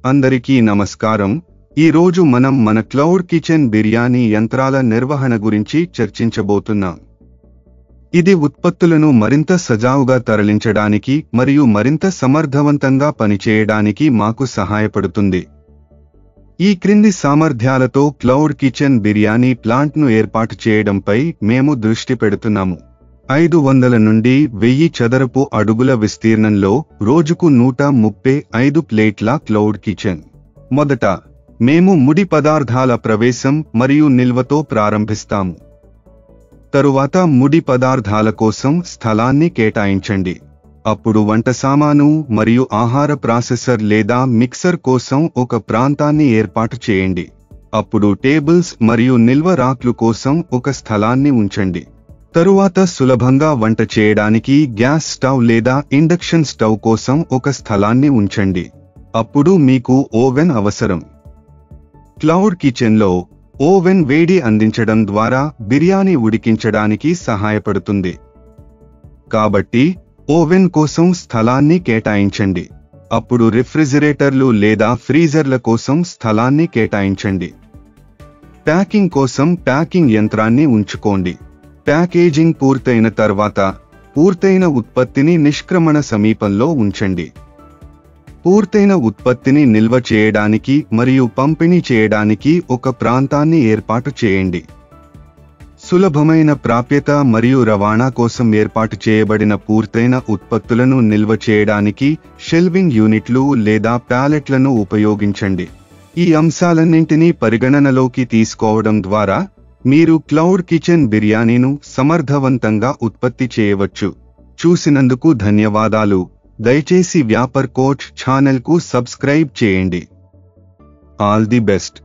అందరికీ నమస్కారం ఈ రోజు మనం మన క్లౌడ్ కిచెన్ బిర్యానీ యంత్రాల నిర్వహణ గురించి చర్చించబోతున్నాం ఇది ఉత్పత్తులను మరింత సజావుగా తరలించడానికి మరియు మరింత సమర్థవంతంగా పనిచేయడానికి మాకు సహాయపడుతుంది ఈ క్రింది సామర్థ్యాలతో క్లౌడ్ కిచెన్ బిర్యానీ ప్లాంట్ను ఏర్పాటు చేయడంపై మేము దృష్టి పెడుతున్నాము ఐదు వందల నుండి వెయ్యి చదరపు అడుగుల విస్తీర్ణంలో రోజుకు నూట ముప్పై ఐదు ప్లేట్ల క్లౌడ్ కిచెన్ మొదట మేము ముడి పదార్థాల ప్రవేశం మరియు నిల్వతో ప్రారంభిస్తాము తరువాత ముడి పదార్థాల కోసం స్థలాన్ని కేటాయించండి అప్పుడు వంట సామాను మరియు ఆహార ప్రాసెసర్ లేదా మిక్సర్ కోసం ఒక ప్రాంతాన్ని ఏర్పాటు చేయండి అప్పుడు టేబుల్స్ మరియు నిల్వ రాక్లు కోసం ఒక స్థలాన్ని ఉంచండి తరువాత సులభంగా వంట చేయడానికి గ్యాస్ స్టవ్ లేదా ఇండక్షన్ స్టవ్ కోసం ఒక స్థలాన్ని ఉంచండి అప్పుడు మీకు ఓవెన్ అవసరం క్లౌడ్ కిచెన్లో ఓవెన్ వేడి అందించడం ద్వారా బిర్యానీ ఉడికించడానికి సహాయపడుతుంది కాబట్టి ఓవెన్ కోసం స్థలాన్ని కేటాయించండి అప్పుడు రిఫ్రిజిరేటర్లు లేదా ఫ్రీజర్ల కోసం స్థలాన్ని కేటాయించండి ప్యాకింగ్ కోసం ప్యాకింగ్ యంత్రాన్ని ఉంచుకోండి ప్యాకేజింగ్ పూర్తయిన తర్వాత పూర్తయిన ఉత్పత్తిని నిష్క్రమణ సమీపంలో ఉంచండి పూర్తయిన ఉత్పత్తిని నిల్వ చేయడానికి మరియు పంపిణీ చేయడానికి ఒక ప్రాంతాన్ని ఏర్పాటు చేయండి సులభమైన ప్రాప్యత మరియు రవాణా కోసం ఏర్పాటు చేయబడిన పూర్తయిన ఉత్పత్తులను నిల్వ చేయడానికి షెల్వింగ్ యూనిట్లు లేదా ప్యాలెట్లను ఉపయోగించండి ఈ అంశాలన్నింటినీ పరిగణనలోకి తీసుకోవడం ద్వారా మీరు క్లౌడ్ కిచెన్ బిర్యానీను సమర్థవంతంగా ఉత్పత్తి చేయవచ్చు చూసినందుకు ధన్యవాదాలు దయచేసి వ్యాపర్ కోచ్ ఛానల్కు సబ్స్క్రైబ్ చేయండి ఆల్ ది బెస్ట్